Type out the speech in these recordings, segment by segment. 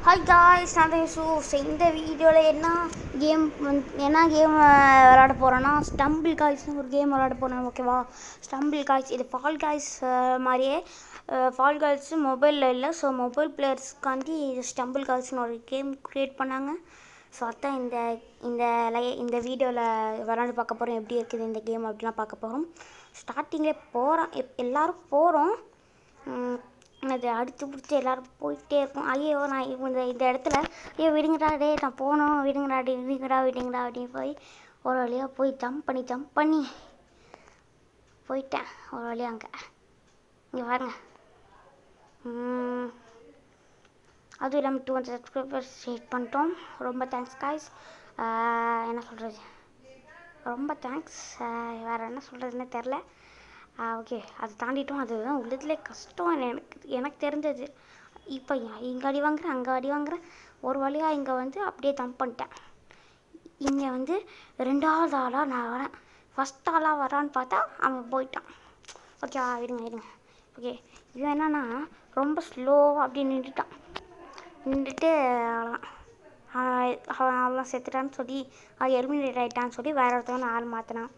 hi guys நான் தான் Yusuf so இந்த வீடியோவில் என்ன கேம் வந்து என்ன கேம் விளாட போகிறோன்னா ஸ்டம்பிள் காய்ஸ்னு ஒரு கேம் விளாட போகிறோம் ஓகேவா ஸ்டம்பிள் காய்ஸ் இது ஃபால் காய்ஸ் மாதிரியே ஃபால் காய்ஸ் மொபைலில் இல்லை ஸோ மொபைல் பிளேயர்ஸ்க்காண்டி இது ஸ்டம்பிள் காய்ஸ்னு ஒரு கேம் க்ரியேட் பண்ணாங்க ஸோ அதான் இந்த இந்த லை இந்த வீடியோவில் விளாண்டு பார்க்க போகிறோம் எப்படி இருக்குது இந்த கேம் அப்படிலாம் பார்க்க போகிறோம் ஸ்டார்டிங்கில் போகிறோம் எப் எல்லோரும் போகிறோம் அது அடித்து பிடிச்சி எல்லோரும் போயிட்டே இருக்கும் ஐயோ நான் இவ- இந்த இந்த இடத்துல ஐயோ விடுங்கடா டேய் நான் போகணும் விடுங்கடா டே விடுங்கடா விடுங்கடா அப்படின்னு போய் ஒரு வழியாக போய் ஜம்ப் பண்ணி ஜம்ப் பண்ணி போயிட்டேன் ஒரு வழியாக அங்கே இங்கே பாருங்க உம், அதுவும் இல்லாமல் டூ ஹண்ட்ரட் சப்ஸ்கிரைபர்ஸ் ஹிட் பண்ணிட்டோம் ரொம்ப தேங்க்ஸ் காய்ஸ் என்ன சொல்கிறது ரொம்ப தேங்க்ஸ் வேறு என்ன சொல்கிறதுன்னு தெரில ஓகே அது தாண்டிட்டோம் அதுதான் உள்ளதுலே கஷ்டம் எனக்கு எனக்கு தெரிஞ்சது இப்போ இங்கே அடி வாங்குறேன் அங்கே அடி வாங்குறேன் ஒரு வழியாக இங்கே வந்து அப்படியே தம் பண்ணிட்டேன் இங்கே வந்து ரெண்டாவது ஆளாக நான் வரேன் ஃபஸ்ட் ஆளாக வரான்னு பார்த்தா அவன் போயிட்டான் ஓகே இருங்க இருங்க ஓகே இவன் என்னன்னா ரொம்ப ஸ்லோவாக அப்படியே நின்றுட்டான் நின்றுட்டு அவ்வளோதான் அவன் அவ்வளோ செத்துட்டான்னு சொல்லி அவன் எலிமினேட் ஆகிட்டான்னு சொல்லி வேற ஒருத்தவன் ஆள் மாற்றினான்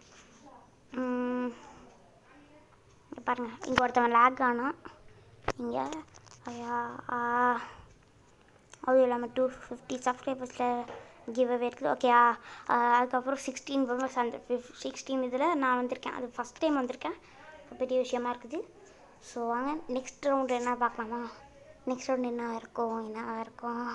பாருங்க இங்கே ஒருத்தவன் லேக் ஆனான் இங்கே ஐயா ஆ, அதுவும் இல்லாமல் டூ ஃபிஃப்டி சப்ஸ்கிரைபர்ஸில் கிவ் அவே இருக்குது ஓகே அதுக்கப்புறம் சிக்ஸ்டீன் மெம்பர்ஸ் அந்த சிக்ஸ்டீன் இதில் நான் வந்திருக்கேன் அது ஃபஸ்ட் டைம் வந்திருக்கேன் அது பெரிய விஷயமா இருக்குது ஸோ வாங்க நெக்ஸ்ட் ரவுண்டு என்ன பார்க்கலாமா நெக்ஸ்ட் ரவுண்டு என்ன இருக்கும் என்ன இருக்கும்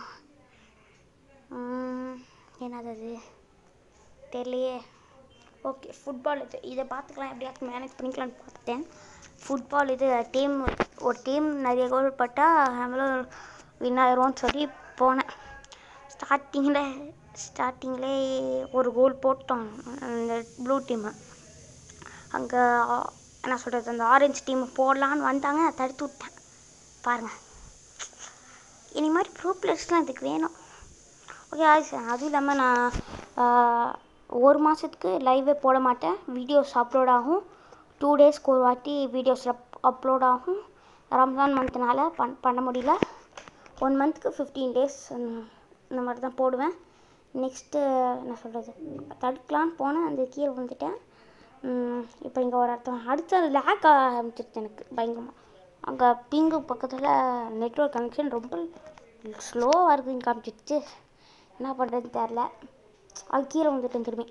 உம், என்னது அது தெரியலையே ஓகே ஃபுட்பால் இது இதை பார்த்துக்கலாம் எப்படியாச்சும் மேனேஜ் பண்ணிக்கலாம்னு பார்த்துட்டேன் ஃபுட்பால் இது டீம் ஒரு டீம் நிறைய கோல் பட்டால் நம்மளும் வின் ஆயிடுவோம்னு சொல்லி போனேன் ஸ்டார்டிங்கில் ஸ்டார்டிங்கில் ஒரு கோல் போட்டோம் அந்த ப்ளூ டீமு அங்கே என்ன சொல்கிறது அந்த ஆரஞ்சு டீம் போடலான்னு வந்தாங்க நான் தடுத்து விட்டேன் பாருங்கள் இனி மாதிரி ப்ரூ பிளேயர்ஸ்லாம் இதுக்கு வேணும் ஓகே ஆயிடுச்சு அதுவும் இல்லாமல் நான் ஆஹ், ஒரு மாதத்துக்கு லைவே போட மாட்டேன் வீடியோஸ் அப்லோட் ஆகும் டூ டேஸ்க்கு ஒரு வாட்டி வீடியோஸ் அப்லோட் ஆகும் ரம்ஜான் மந்த்னால பண் பண்ண முடியல ஒன் மந்த்துக்கு ஃபிஃப்டீன் டேஸ் இந்த மாதிரி தான் போடுவேன் நெக்ஸ்ட்டு என்ன சொல்கிறது தடுக்கலான்னு போனேன் அந்த கீழே வந்துட்டேன் இப்போ இங்கே ஒரு இடத்துல அடுத்த லேக் ஆரம்பிச்சிருச்சு எனக்கு பயங்கரமாக அங்கே பிங்கு பக்கத்தில் நெட்ஒர்க் கனெக்ஷன் ரொம்ப ஸ்லோவாக இருக்குதுன்னு காமிச்சிடுச்சு என்ன பண்ணுறதுன்னு தெரில அது கீழே வந்துட்டேன் திரும்பி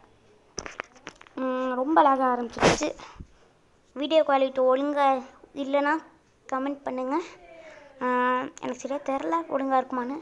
ம், ரொம்ப லாக ஆரம்பிச்சிடுச்சு வீடியோ குவாலிட்டி ஒழுங்காக இல்லைன்னா கமெண்ட் பண்ணுங்கள் எனக்கு சரியாக தெரில ஒழுங்காக இருக்குமான்னு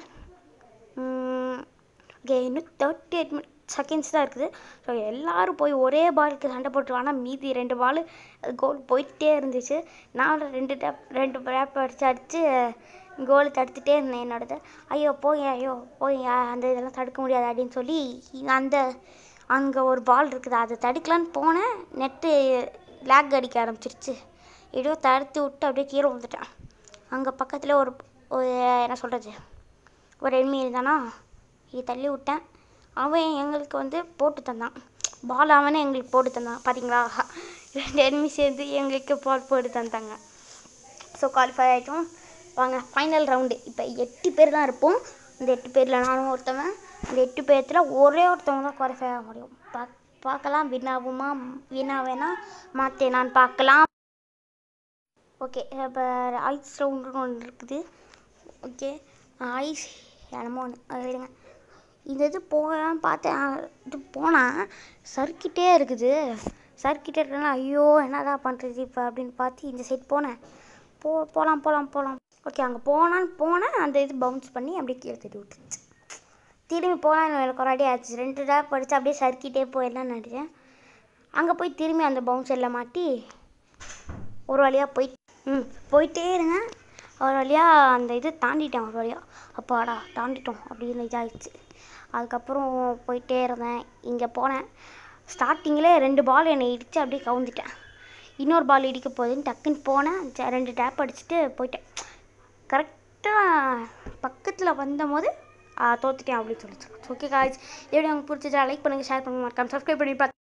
ஓகே இன்னும் தேர்ட்டி எயிட் மினிட் செகண்ட்ஸ் தான் இருக்குது ஸோ எல்லோரும் போய் ஒரே பாலுக்கு சண்டை போட்டுருவாங்க மீதி ரெண்டு பால் கோல் போயிட்டே இருந்துச்சு நான் ரெண்டு டேப் ரெண்டு டேப் அடித்து அடித்து கோல் தடுத்துட்டே இருந்தேன் என்னோடது ஐயோ போய் ஐயோ போய் அந்த இதெல்லாம் தடுக்க முடியாது அப்படின்னு சொல்லி அந்த அங்கே ஒரு பால் இருக்குது அதை தடுக்கலான்னு போனேன் நெட்டு லேக் அடிக்க ஆரம்பிச்சிருச்சு ஏதோ தடுத்து விட்டு அப்படியே கீழே வந்துட்டேன் அங்கே பக்கத்தில் ஒரு ஒரு என்ன சொல்கிறது ஒரு எனிமி இருந்தானா இது தள்ளி விட்டேன் அவன் எங்களுக்கு வந்து போட்டு தந்தான் பால் அவனே எங்களுக்கு போட்டு தந்தான் பார்த்தீங்களா ரெண்டு எனிமி சேர்ந்து எங்களுக்கு பால் போட்டு தந்தாங்க ஸோ குவாலிஃபை ஆகிட்டோம் வாங்க ஃபைனல் ரவுண்டு இப்போ எட்டு பேர் தான் இருப்போம் இந்த எட்டு பேரில் நானும் ஒருத்தவன் இந்த எட்டு பேர்த்தில் ஒரே ஒருத்தவங்க தான் குவாலிஃபை ஆக முடியும் பா பார்க்கலாம் வினாவுமா வினாவேனா மாற்றேனான்னு பார்க்கலாம் ஓகே இப்போ ஐஸ் ரவுண்டுன்னு ஒன்று இருக்குது ஓகே ஐஸ் என்னமோ ஒன்று அது விடுங்க இந்த இது போகலான்னு பார்த்தேன் இது போனால் சர்க்கிட்டே இருக்குது சர்க்கிட்டே இருக்குன்னா ஐயோ என்னடா பண்ணுறது இப்போ அப்படின்னு பார்த்து இந்த சைட் போனேன் போ போகலாம் போகலாம் போகலாம் ஓகே அங்கே போனான்னு போனேன் அந்த இது பவுன்ஸ் பண்ணி அப்படியே கீழே தட்டி விட்டுருச்சு திரும்பி போகலாம் எனக்கு ஒரு அடி ஆச்சு ரெண்டு டேப் படித்து அப்படியே சர்க்கிட்டே போயிடலாம்னு நினச்சேன் அங்கே போய் திரும்பி அந்த பவுன்ஸ் எல்லாம் மாட்டி ஒரு வழியாக போய் ம் போயிட்டே இருங்க ஒரு வழியாக அந்த இது தாண்டிட்டேன் ஒரு வழியாக அப்பாடா தாண்டிட்டோம் அப்படின்னு இதாகிடுச்சு அதுக்கப்புறம் போயிட்டே இருந்தேன் இங்கே போனேன் ஸ்டார்டிங்கில் ரெண்டு பால் என்னை இடித்து அப்படியே கவுந்துட்டேன் இன்னொரு பால் இடிக்க போகுதுன்னு டக்குன்னு போனேன் ஜ- ரெண்டு டேப் அடிச்சுட்டு போயிட்டேன் கரெக்டாக பக்கத்தில் வந்தபோது தோத்துட்டேன் அப்படின்னு சொல்லி ஓகே காய்ஸ் எப்படி உங்களுக்கு பிடிச்சதா லைக் பண்ணுங்கள் ஷேர் பண்ணுங்கள் மறக்காம சப்ஸ்கிரைப் பண்ணி பார்த்து